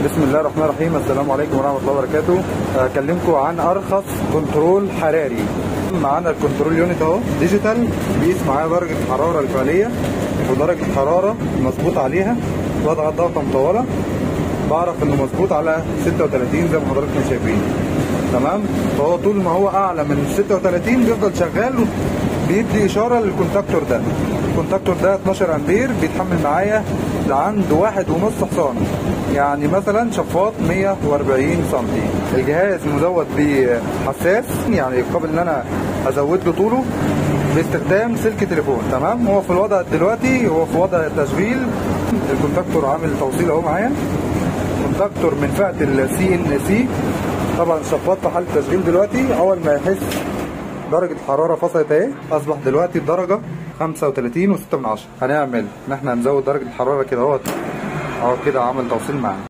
بسم الله الرحمن الرحيم السلام عليكم ورحمه الله وبركاته اكلمكم عن ارخص كنترول حراري معانا الكنترول يونت اهو ديجيتال بيقيس معاه درجه الحراره الفعليه ودرجه الحراره مظبوط عليها بضغط ضغطه مطوله بعرف انه مظبوط على 36 زي ما حضراتكم شايفين تمام فهو طول ما هو اعلى من 36 بيفضل شغال بيدي اشاره للكونتاكتور ده الكونتاكتور ده 12 امبير بيتحمل معايا لعند واحد ونص حصان يعني مثلا شفاط 140 سم الجهاز مزود بحساس يعني قابل ان انا ازود له طوله باستخدام سلك تليفون تمام هو في الوضع دلوقتي هو في وضع تشغيل الكونتاكتور عامل توصيل اهو معايا كونتاكتور من فئه السي ان سي طبعا الشفاط في حاله تشغيل دلوقتي اول ما يحس درجة الحرارة فصلت اهي اصبح دلوقتي الدرجة 35 و6 من عشرة هنعمل ان احنا هنزود درجة الحرارة كده اهوت اهو كده عمل توصيل معانا